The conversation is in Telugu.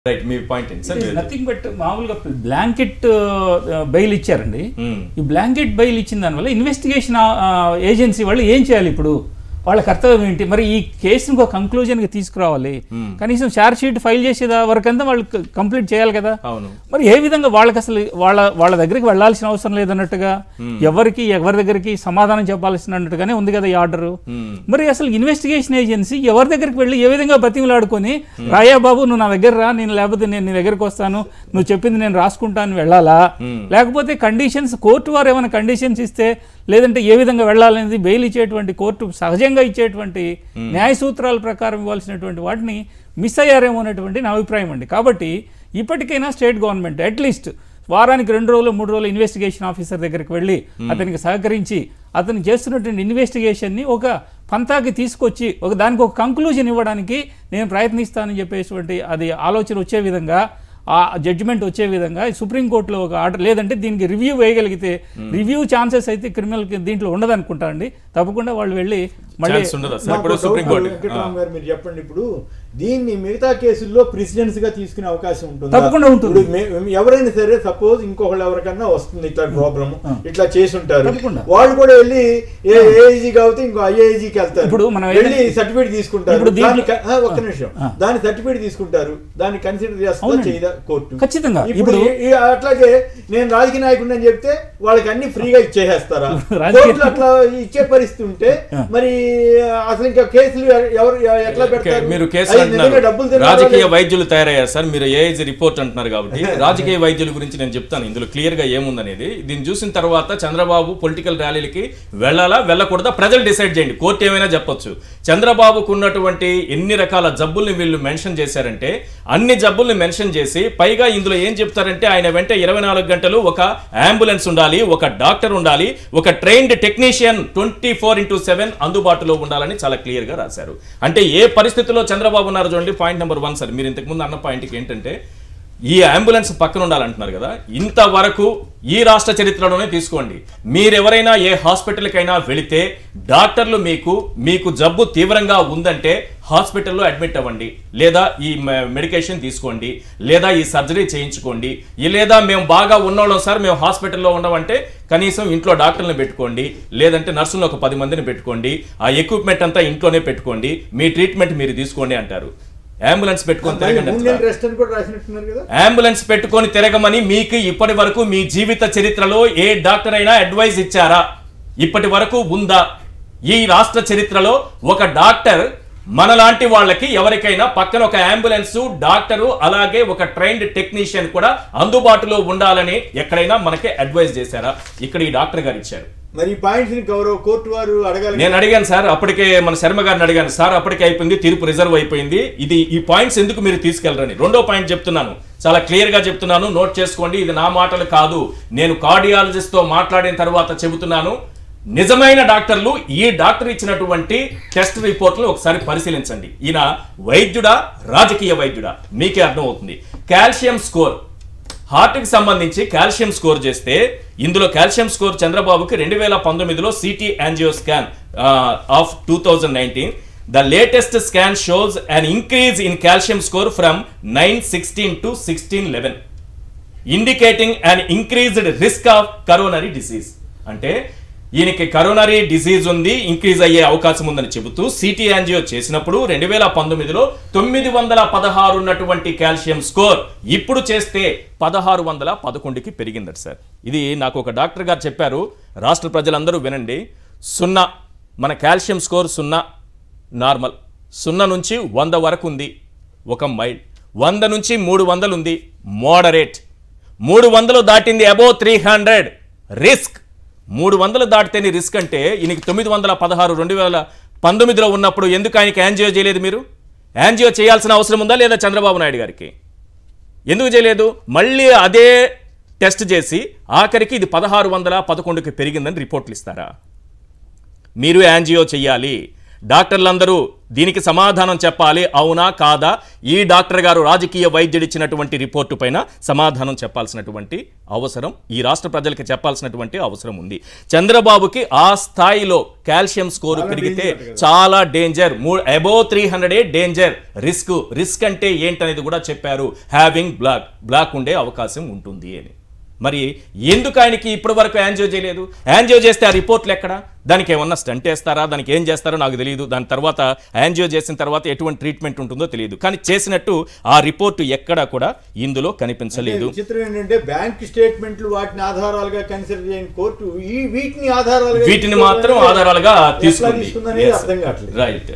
రైట్ మీ పాయింట్ ఏంటి సార్ మీరు- నథింగ్ బట్ మామూలుగా బ్లాంకెట్ బెయిల్ ఇచ్చారండి మ్మ్. ఈ బ్లాంకెట్ బెయిల్ ఇచ్చిన దానివల్ల ఇన్వెస్టిగేషన్ ఏజెన్సీ వాళ్ళు ఏం చేయాలి ఇప్పుడు వాళ్ళ కర్తవ్యం ఏంటి మరి ఈ కేసుని ఒక కంక్లూజన్కి తీసుకురావాలి కనీసం ఛార్జ్ షీట్ ఫైల్ చేసేదా వరకంతా వాళ్ళు కంప్లీట్ చేయాలి కదా అవును మరి ఏ విధంగా వాళ్ళకి అసలు వాళ్ళ వాళ్ళ దగ్గరికి వెళ్ళాల్సిన అవసరం లేదన్నట్టుగా ఎవరికి ఎవరి దగ్గరికి సమాధానం చెప్పాల్సినట్టుగానే ఉంది కదా ఈ ఆర్డర్ మ్మ్. మరి అసలు ఇన్వెస్టిగేషన్ ఏజెన్సీ ఎవరి దగ్గరికి వెళ్ళి ఏ విధంగా బతిమలాడుకొని రాయా బాబు నువ్వు నా దగ్గర రా నేను లేకపోతే నేను నీ దగ్గరికి వస్తాను నువ్వు చెప్పింది నేను రాసుకుంటాను వెళ్ళాలా లేకపోతే కండిషన్స్ కోర్టు వారు ఏమైనా కండిషన్స్ ఇస్తే లేదంటే ఏ విధంగా వెళ్ళాలనేది బెయిల్ ఇచ్చేటువంటి కోర్టు సహజంగా ఇచ్చేటువంటి న్యాయ సూత్రాల ప్రకారం ఇవ్వాల్సినటువంటి వాటిని మిస్ అయ్యారేమో అనేటువంటి నా అభిప్రాయం అండి కాబట్టి ఇప్పటికైనా స్టేట్ గవర్నమెంట్ అట్లీస్ట్ వారానికి రెండు రోజులు మూడు రోజులు ఇన్వెస్టిగేషన్ ఆఫీసర్ దగ్గరికి వెళ్ళి అతనికి సహకరించి అతను చేస్తున్నటువంటి ఇన్వెస్టిగేషన్ని ఒక పంతాకి తీసుకొచ్చి ఒక దానికి ఒక కంక్లూజన్ ఇవ్వడానికి నేను ప్రయత్నిస్తానని చెప్పేటువంటి అది ఆలోచన వచ్చే విధంగా ఆ జడ్జిమెంట్ వచ్చే విధంగా ఈ సుప్రీంకోర్టులో ఒక ఆర్డర్ లేదంటే దీనికి రివ్యూ వేయగలిగితే రివ్యూ ఛాన్సెస్ అయితే క్రిమినల్ దీంట్లో ఉండదనుకుంటానండి తప్పకుండా వాళ్ళు వెళ్ళి మళ్ళీ ఛాన్స్ ఉండదా సార్ మాకు ఇప్పుడు డౌట్ సుప్రీంకోర్టు వెంకటరామ్ గారు మీరు చెప్పండి ఇప్పుడు దీన్ని మిగతా కేసుల్లో ప్రెసిడెంట్స్ గా తీసుకునే అవకాశం ఉంటుంది తప్పకుండా ఉంటుంది. ఎవరైనా సరే సపోజ్ ఇంకొకళ్ళు ఎవరికన్నా వస్తుంది ఇట్లా ప్రాబ్లమ్ ఇట్లా చేసి ఉంటారు తప్పకుండా. వాళ్ళు కూడా వెళ్ళి ఏ ఏఐజీ కాబట్టి ఇంకో ఐఏజీకి వెళ్తారు ఇప్పుడు మనం వెళ్ళి ఏదైనా- సర్టిఫికేట్ తీసుకుంటారు ఇప్పుడు దీంట్లో- దాన్ని క- ఆ, ఒక్క నిమిషం దాని సర్టిఫికేట్ తీసుకుంటారు దాన్ని కన్సిడర్ చేస్తా అవునండి. చేయదా కోర్టు ఖచ్చితంగా. ఇప్పుడు ఇప్పుడు- ఈ- అట్లాగే నేను రాజకీయ నాయకుడిని అని చెప్తే వాళ్ళకి అన్ని ఫ్రీగా ఇచ్చేసేస్తారా రాజకీయ- కోర్టులు అట్లా ఇచ్చే పరిస్థితి ఉంటే మరి అసలు ఇంకా కేసులు ఎవరు ఎట్లా ఓకే, పెడతారు మీరు కేసు అయి అంటున్నారు నిజంగా డబ్బులు తిన్నారా రాజకీయ లేదా? వైద్యులు తయారయ్యారు సార్ మీరు ఏఐజీ రిపోర్ట్ అంటున్నారు కాబట్టి రాజకీయ వైద్యుల గురించి నేను చెప్తాను ఇందులో క్లియర్ గా ఏముందనేది దీన్ని చూసిన తర్వాత చంద్రబాబు పొలిటికల్ ర్యాలీలకి వెళ్ళాలా వెళ్ళకూడదా ప్రజలు డిసైడ్ చేయండి కోర్టు ఏమైనా చెప్పొచ్చు చంద్రబాబుకు ఉన్నటువంటి ఎన్ని రకాల జబ్బుల్ని వీళ్ళు మెన్షన్ చేశారంటే అన్ని జబ్బుల్ని మెన్షన్ చేసి పైగా ఇందులో ఏం చెప్తారంటే ఆయన వెంట ఇరవై నాలుగు గంటలు ఒక అంబులెన్స్ ఉండాలి ఒక డాక్టర్ ఉండాలి ఒక trained technician twenty four into seven అందుబాటులో ఉండాలని చాలా క్లియర్ గా రాశారు అంటే ఏ పరిస్థితిలో చంద్రబాబు ఉన్నారు చూడండి పాయింట్ నెంబర్ వన్ సార్ మీరు ఇంతకు ముందు అన్న పాయింట్కి ఏంటంటే ఈ అంబులెన్స్ పక్కన ఉండాలంటున్నారు కదా ఇంతవరకు ఈ రాష్ట్ర చరిత్రలోనే తీసుకోండి మీరెవరైనా ఏ హాస్పిటల్కైనా వెళితే డాక్టర్లు మీకు మీకు జబ్బు తీవ్రంగా ఉందంటే హాస్పిటల్లో అడ్మిట్ అవ్వండి లేదా ఈ మె- మెడికేషన్ తీసుకోండి లేదా ఈ సర్జరీ చేయించుకోండి ఈ లేదా మేము బాగా ఉన్నోళ్ళం సార్ మేము హాస్పిటల్లో ఉండమంటే కనీసం ఇంట్లో డాక్టర్ని పెట్టుకోండి లేదంటే నర్సులను ఒక పది మందిని పెట్టుకోండి ఆ ఎక్విప్మెంట్ అంతా ఇంట్లోనే పెట్టుకోండి మీ ట్రీట్మెంట్ మీరు తీసుకోండి అంటారు అంబులెన్స్ పెట్టుకొని మళ్ళీ తిరగండి మూడు అంటారా? నెలలు రెస్ట్ అని కూడా రాసినట్టున్నారు కదా అంబులెన్స్ పెట్టుకొని తిరగమని మీకు ఇప్పటి వరకు మీ జీవిత చరిత్రలో ఏ డాక్టర్ అయినా అడ్వైస్ ఇచ్చారా ఇప్పటి వరకు ఉందా ఈ రాష్ట్ర చరిత్రలో ఒక డాక్టర్ మనలాంటి వాళ్ళకి ఎవరికైనా పక్కన ఒక అంబులెన్స్ డాక్టరు అలాగే ఒక ట్రైన్డ్ టెక్నీషియన్ కూడా అందుబాటులో ఉండాలని ఎక్కడైనా మనకి అడ్వైస్ చేశారా ఇక్కడ ఈ డాక్టర్ గారు ఇచ్చారు మరి ఈ పాయింట్స్ ని గౌరవ కోర్టు వారు అడగాలి నేను అడిగాను సార్ అప్పటికే మన శర్మ గారిని అడిగాను సార్ అప్పటికే అయిపోయింది తీర్పు రిజర్వ్ అయిపోయింది ఇది ఈ పాయింట్స్ ఎందుకు మీరు తీసుకెళ్లరని రెండో పాయింట్ చెప్తున్నాను చాలా క్లియర్ గా చెప్తున్నాను నోట్ చేసుకోండి ఇది నా మాటలు కాదు నేను కార్డియాలజిస్ట్ తో మాట్లాడిన తర్వాత చెబుతున్నాను నిజమైన డాక్టర్లు ఈ డాక్టర్ ఇచ్చినటువంటి టెస్ట్ రిపోర్ట్లు ఒకసారి పరిశీలించండి ఈయన వైద్యుడా రాజకీయ వైద్యుడా మీకే అర్థమవుతుంది కాల్షియం స్కోర్ హార్ట్కి సంబంధించి కాల్షియం స్కోర్ చేస్తే ఇందులో కాల్షియం స్కోర్ చంద్రబాబుకి రెండు వేల పంతొమ్మిదిలో CT angio scan of two thousand nineteen the latest scan shows an increase in calcium score from nine sixteen to sixteen eleven indicating an increased risk of coronary disease అంటే ఈయనకి కరోనరీ డిసీజ్ ఉంది ఇంక్రీజ్ అయ్యే అవకాశం ఉందని చెబుతూ సిటీ యాంజియో చేసినప్పుడు రెండు వేల పంతొమ్మిదిలో తొమ్మిది వందల పదహారు ఉన్నటువంటి కాల్షియం స్కోర్ ఇప్పుడు చేస్తే పదహారు వందల పదకొండుకి పెరిగిందట సార్ ఇది నాకు ఒక డాక్టర్ గారు చెప్పారు రాష్ట్ర ప్రజలందరూ వినండి సున్నా మన కాల్షియం స్కోర్ సున్నా నార్మల్ సున్నా నుంచి వంద వరకు ఉంది ఒక మైల్ వంద నుంచి మూడు వందలు ఉంది మోడరేట్ మూడు వందలు దాటింది అబోవ్ త్రీ హండ్రెడ్ రిస్క్ మూడు వందలు దాటితేనే రిస్క్ అంటే ఈయనకి తొమ్మిది వందల పదహారు రెండు వేల పంతొమ్మిదిలో ఉన్నప్పుడు ఎందుకు ఆయనకి యాంజియో చేయలేదు మీరు యాంజియో చేయాల్సిన అవసరం ఉందా లేదా చంద్రబాబు నాయుడు గారికి ఎందుకు చేయలేదు మళ్ళీ అదే టెస్ట్ చేసి ఆఖరికి ఇది పదహారు వందల పదకొండుకి పెరిగిందని రిపోర్ట్లు ఇస్తారా మీరు యాంజియో చెయ్యాలి డాక్టర్లందరూ దీనికి సమాధానం చెప్పాలి అవునా కాదా ఈ డాక్టర్ గారు రాజకీయ వైద్యుడు ఇచ్చినటువంటి రిపోర్టు పైన సమాధానం చెప్పాల్సినటువంటి అవసరం ఈ రాష్ట్ర ప్రజలకు చెప్పాల్సినటువంటి అవసరం ఉంది చంద్రబాబుకి ఆ స్థాయిలో కాల్షియం స్కోర్ చాలా పెరిగితే danger కదా. చాలా danger above three hundred danger risk risk అంటే ఏంటనేది కూడా చెప్పారు హ్యావింగ్ బ్లాక్ బ్లాక్ ఉండే అవకాశం ఉంటుంది అని మరి ఎందుకు ఆయనకి ఇప్పటి వరకు యాంజియో చేయలేదు యాంజియో చేస్తే ఆ రిపోర్ట్లు ఎక్కడ దానికి ఏమన్నా స్టంట్ వేస్తారా దానికి ఏం చేస్తారో నాకు తెలియదు దాని తర్వాత యాంజియో చేసిన తర్వాత ఎటువంటి ట్రీట్మెంట్ ఉంటుందో తెలియదు కానీ చేసినట్టు ఆ రిపోర్టు ఎక్కడా కూడా ఇందులో కనిపించలేదు విచిత్రం ఏంటంటే బ్యాంక్ స్టేట్మెంట్లు వాటిని ఆధారాలుగా కన్సిడర్ చేయని కోర్టు ఈ వీటిని ఆధారాలుగా వీటిని మాత్రం ఆధారాలుగా ఎట్లా తీసుకుంది తీసుకుందనేది అర్థం కావట్లేదు రైట్